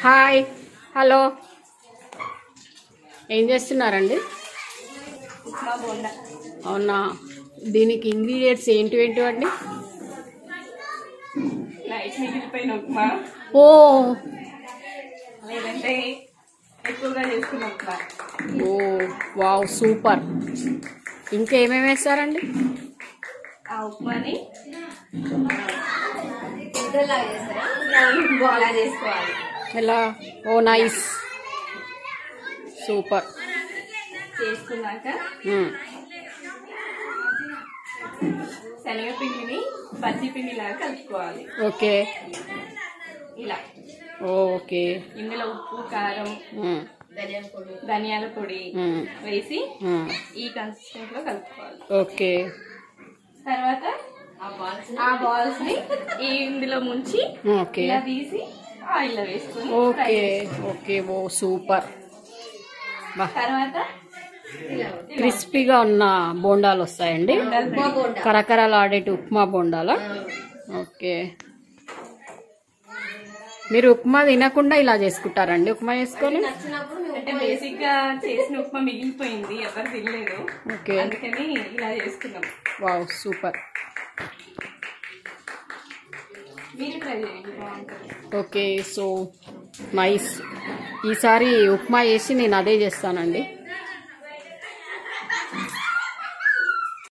Hi hello ఏం చేస్తున్నారండి ఉప్మా బోండా అవునా దీనికి ఇంగ్రీడియంట్స్ ఏంటి ఏంటివండి నైట్ మిగిలిపోయిన ఉప్మా ఓ లేదంటే ఎక్కువగా చేసుకున్న ఉప్మా ఓ వావ్ సూపర్ ఇంకా ఏమేమి వేస్తారండి ఆ ఉప్మాని అలా చేసుకోవాలి ఎలా ఓ నైస్ సూపర్ చేసుకున్నాక మ్మ్. శనగపిండిని బజ్జీ పిండి లాగా కలుపుకోవాలి ఓకే ఇలా ఓకే ఇందులో ఉప్పు కారం మ్మ్. ధనియాల పొడి మ్మ్. వేసి మ్మ్. ఈ కన్సిస్టెంట్ లో కలుపుకోవాలి ఓకే తర్వాత ఆ బాల్స్ ని ఈ ఇందులో ముంచి ఓకే ఇలా తీసి ఆయిల్ లో వేసుకొని fry ఓకే చేసుకోవాలి. ఓకే ఓ సూపర్ బా తర్వాత క్రిస్పీగా ఉన్న బోండాలు వస్తాయండి కరకరలాడేటి ఉప్మా బోండాలా ఓకే మీరు ఉప్మా తినకుండా ఇలా చేసుకుంటారండి ఉప్మా చేసుకొని అంటే బేసిక్ గా చేసిన ఉప్మా మిగిలిపోయింది ఎవరు తినలేదు ఓకే అందుకని ఇలా చేసుకున్నాం వావ్ సూపర్ మీరు ట్రై చేయండి బాగుంటుంది ఓకే సో నైస్ ఈసారి ఉప్మా చేసి నేను అదే చేస్తానండి